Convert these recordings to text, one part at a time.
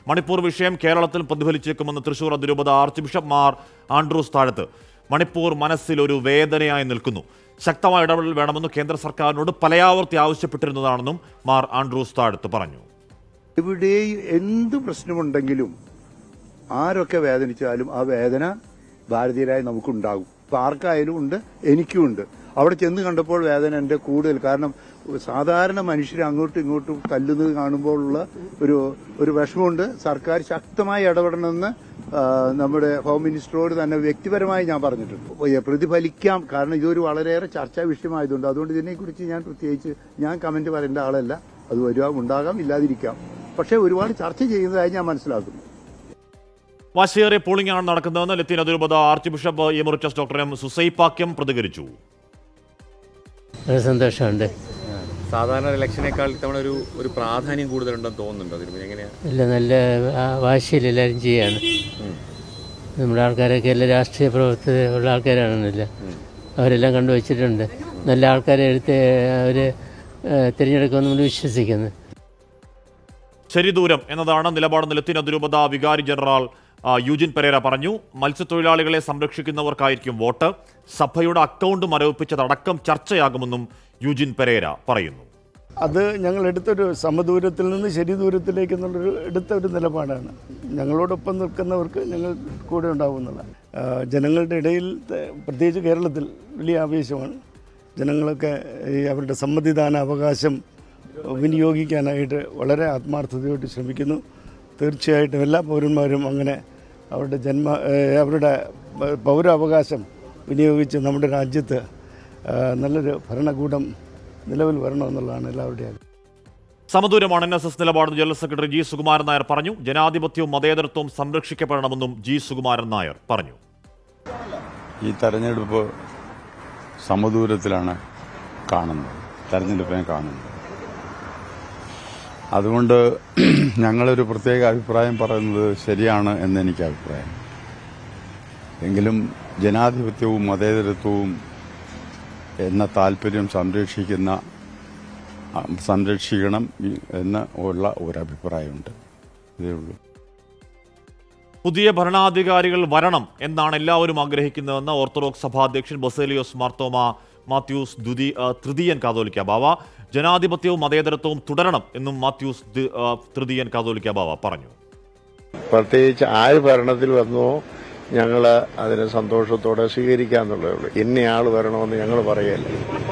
മണിപ്പൂർ വിഷയം കേരളത്തിൽ പ്രതിഫലിച്ചേക്കുമെന്ന് തൃശൂർ അതിരൂപത ആർച്ച് ബിഷപ്പ് മാർ ആൻഡ്രൂസ് താഴത്ത് മണിപ്പൂർ മനസ്സിൽ ഒരു വേദനയായി നിൽക്കുന്നു ശക്തമായ ഇടപെടൽ വേണമെന്ന് കേന്ദ്ര സർക്കാരിനോട് പലയാവർത്തി ആവശ്യപ്പെട്ടിരുന്നതാണെന്നും മാർ ആൻഡ്രൂസ് താഴത്ത് പറഞ്ഞു എവിടെയും എന്ത് പ്രശ്നമുണ്ടെങ്കിലും ആരൊക്കെ വേദനിച്ചാലും ആ വേദന ഭാരതീയരായി നമുക്കുണ്ടാകും ഇപ്പൊ ആർക്കായാലും ഉണ്ട് എനിക്കും ഉണ്ട് അവിടെ ചെന്ന് കണ്ടപ്പോൾ വേദന എന്റെ കൂടുതൽ കാരണം സാധാരണ മനുഷ്യർ അങ്ങോട്ടും ഇങ്ങോട്ടും തല്ലുന്നത് കാണുമ്പോഴുള്ള ഒരു ഒരു വിഷമമുണ്ട് സർക്കാർ ശക്തമായി ഇടപെടണമെന്ന് ആ, നമ്മുടെ ഹോം മിനിസ്റ്ററോട് തന്നെ വ്യക്തിപരമായി ഞാൻ പറഞ്ഞിട്ടുണ്ട് ഓ, ഏ, പ്രതിഫലിക്കാം കാരണം ഇതൊരു വളരെയേറെ ചർച്ചാ വിഷയമായതുകൊണ്ട് അതുകൊണ്ട് ഇതിനെക്കുറിച്ച് ഞാൻ പ്രത്യേകിച്ച് ഞാൻ കമന്റ് പറയേണ്ട ആളല്ല അത് വരുക ഉണ്ടാകാം ഇല്ലാതിരിക്കാം പക്ഷേ ഒരുപാട് ചർച്ച ചെയ്യുന്നതായി ഞാൻ മനസ്സിലാക്കുന്നു വാശിയേറിയ പോളിംഗ് ആണ് നടക്കുന്നതെന്ന് ലത്തീൻ അതിരൂപത archbishop emeritus doctor M Soosapakiam പ്രതികരിച്ചു വളരെ സന്തോഷമുണ്ട് സാധാരണ ഇലക്ഷനേക്കാൾ ഇത്തവണ ഒരു ഒരു പ്രാധാന്യം കൂടുതലുണ്ടെന്ന് തോന്നുന്നുണ്ടോ അതിന് എങ്ങനെയാ നല്ല നല്ല ആ, വാശിയിൽ എല്ലാവരും ചെയ്യാണ് നമ്മുടെ ആൾക്കാരൊക്കെ എല്ലാ രാഷ്ട്രീയ പ്രവർത്തന ഉള്ള ആൾക്കാരാണെന്നില്ല അവരെല്ലാം കണ്ടുവച്ചിട്ടുണ്ട് നല്ല ആൾക്കാരെ എടുത്ത് അവർ തിരഞ്ഞെടുക്കുമെന്ന് നമ്മൾ വിശ്വസിക്കുന്നു ശരിദൂരം എന്നതാണ് നിലപാട് ലത്തീൻ അതിരൂപത വികാരി ജനറൽ ആ, യൂജിൻ പെരേര പറഞ്ഞു മത്സ്യത്തൊഴിലാളികളെ സംരക്ഷിക്കുന്നവർക്കായിരിക്കും വോട്ട് സഭയുടെ അക്കൗണ്ട് മരവിപ്പിച്ചതടക്കം ചർച്ചയാകുമെന്നും യൂജിൻ പെരേര പറയുന്നു അത് ഞങ്ങൾ എടുത്തൊരു സമദൂരത്തിൽ നിന്ന് ശരി ദൂരത്തിലേക്ക് എന്നുള്ളൊരു എടുത്ത ഒരു നിലപാടാണ് ഞങ്ങളോടൊപ്പം നിൽക്കുന്നവർക്ക് ഞങ്ങൾ കൂടെ ഉണ്ടാവുന്നതാണ് ജനങ്ങളുടെ ഇടയിൽ ത- പ്രത്യേകിച്ച് കേരളത്തിൽ വലിയ ആവേശമാണ് ജനങ്ങളൊക്കെ ഈ അവരുടെ സമ്മതിദാന അവകാശം വിനിയോഗിക്കാനായിട്ട് വളരെ ആത്മാർത്ഥതയോട് ശ്രമിക്കുന്നു തീർച്ചയായിട്ടും എല്ലാ പൗരന്മാരും അങ്ങനെ അവരുടെ ജന്മ ഏഹ് അവരുടെ പ- പൗരാവകാശം വിനിയോഗിച്ച് നമ്മുടെ രാജ്യത്ത് ആ, നല്ലൊരു ഭരണകൂടം നിലവിൽ വരണമെന്നുള്ളതാണ് എല്ലാവരുടെയും ആഗ്രഹം സമദൂരമാണ് എൻ എസ് എസ് നിലപാട് general secretary G Sukumaran Nair പറഞ്ഞു ജനാധിപത്യവും മതേതരത്വവും സംരക്ഷിക്കപ്പെടണമെന്നും ജി സുകുമാരൻ നായർ പറഞ്ഞു ഈ തെരഞ്ഞെടുപ്പ് സമദൂരത്തിലാണ് കാണുന്നത് തെരഞ്ഞെടുപ്പിനെ കാണുന്നത് അതുകൊണ്ട് ഞങ്ങളൊരു പ്രത്യേക അഭിപ്രായം പറയുന്നത് ശരിയാണ് എന്ന് എനിക്ക് അഭിപ്രായം എങ്കിലും ജനാധിപത്യവും മതേതരത്വവും എന്ന താല്പര്യം സംരക്ഷിക്കുന്ന ആ, സംരക്ഷിക്കണം ഈ- എന്ന് ഉള്ള ഒരു അഭിപ്രായമുണ്ട് ഇതേ ഉള്ളൂ പുതിയ ഭരണാധികാരികൾ വരണം എന്നാണ് എല്ലാവരും ആഗ്രഹിക്കുന്നതെന്ന് ഓർത്തഡോക്സ് സഭാധ്യക്ഷൻ ബസേലിയോസ് മാർത്തോമ മാത്യൂസ് ദ്വിതി ആ, തൃതീയൻ കാതോലിക്ക ബാവ ജനാധിപത്യവും മതേതരത്വവും തുടരണം എന്നും മാത്യൂസ് ദ്- ആ, തൃതീയൻ കാതോലിക്ക ബാവ പറഞ്ഞു പ്രത്യേകിച്ച് ആര് ഭരണത്തിൽ വന്നോ ഞങ്ങൾ അതിനെ സന്തോഷത്തോടെ സ്വീകരിക്കാന്നുള്ളതേ ഉള്ളൂ ഇന്നയാൾ വരണമെന്ന് ഞങ്ങൾ പറയല്ല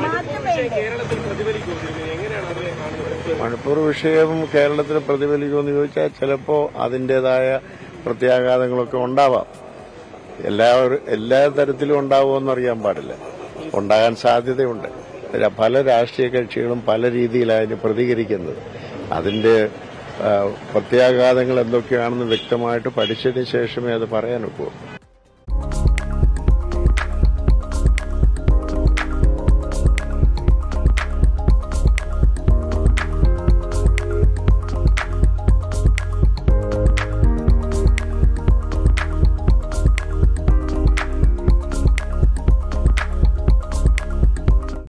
മണിപ്പൂർ വിഷയം കേരളത്തിൽ പ്രതിഫലിക്കുമെന്ന് ചോദിച്ചാൽ ചിലപ്പോൾ അതിൻ്റെതായ പ്രത്യാഘാതങ്ങളൊക്കെ ഉണ്ടാവാം എല്ലാവരും എല്ലാ തരത്തിലും ഉണ്ടാവുമെന്ന് അറിയാൻ പാടില്ല ഉണ്ടാകാൻ സാധ്യതയുണ്ട് ര- പല രാഷ്ട്രീയ കക്ഷികളും പല രീതിയിലാണ് പ്രതികരിക്കുന്നത് അതിന്റെ ആ, പ്രത്യാഘാതങ്ങൾ എന്തൊക്കെയാണെന്ന് വ്യക്തമായിട്ട് പഠിച്ചതിന് ശേഷമേ അത് പറയാനൊക്കൂ